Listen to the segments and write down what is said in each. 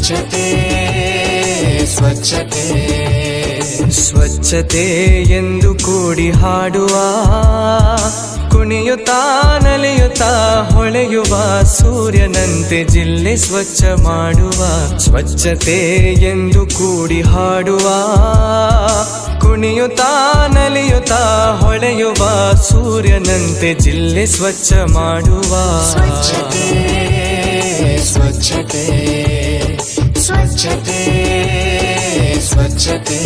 ಸ್ವಚ್ಛತೆ ಸ್ವಚ್ಛತೆ ಸ್ವಚ್ಛತೆ ಎಂದು ಕೂಡಿ ಹಾಡುವ ಕುಣಿಯುತ್ತಾ ನಲಿಯುತ್ತಾ ಹೊಳೆಯುವ ಸೂರ್ಯನಂತೆ ಜಿಲ್ಲೆ ಸ್ವಚ್ಛ ಮಾಡುವ ಸ್ವಚ್ಛತೆ ಎಂದು ಕೂಡಿ ಹಾಡುವ ಕುಣಿಯುತ್ತಾ ನಲಿಯುತ್ತಾ ಹೊಳೆಯುವ ಸೂರ್ಯನಂತೆ ಜಿಲ್ಲೆ ಸ್ವಚ್ಛ ಮಾಡುವ ಸ್ವಚ್ಛತೆ ಸ್ವಚ್ಛತೆ ಸ್ವಚ್ಛತೆ ಸ್ವಚ್ಛತೆ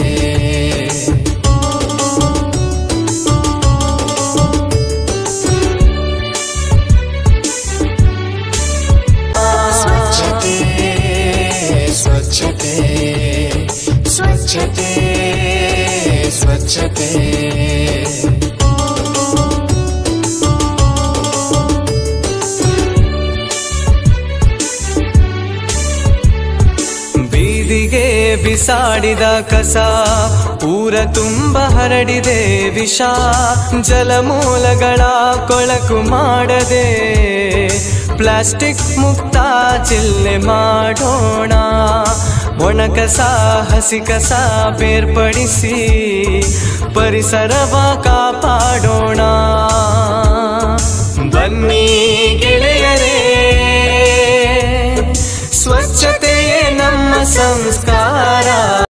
ಸ್ವಚ್ಛತೆ ಸ್ವಚ್ಛತೆ ಸ್ವಚ್ಛತೆ ಸ್ವಚ್ಛತೆ ಬೀದಿಗೆ ಬಿಸಾಡಿದ ಕಸ ಊರ ತುಂಬ ಹರಡಿದೆ ವಿಷ ಜಲಮೂಲಗಳ ಕೊಳಕು ಮಾಡದೆ ಪ್ಲಾಸ್ಟಿಕ್ ಮುಕ್ತ ಜಿಲ್ಲೆ ಮಾಡೋಣ ಒಣ ಕಸ ಹಸಿ ಕಸ ಬೇರ್ಪಡಿಸಿ ಪರಿಸರವ ಕಾಪಾಡೋಣ ಬನ್ನಿ ಗೆಳೆಯರೇ ಸ್ವಚ್ಛತೆಯೇ ನಮ್ಮ ಸಂಸ್ಕಾರ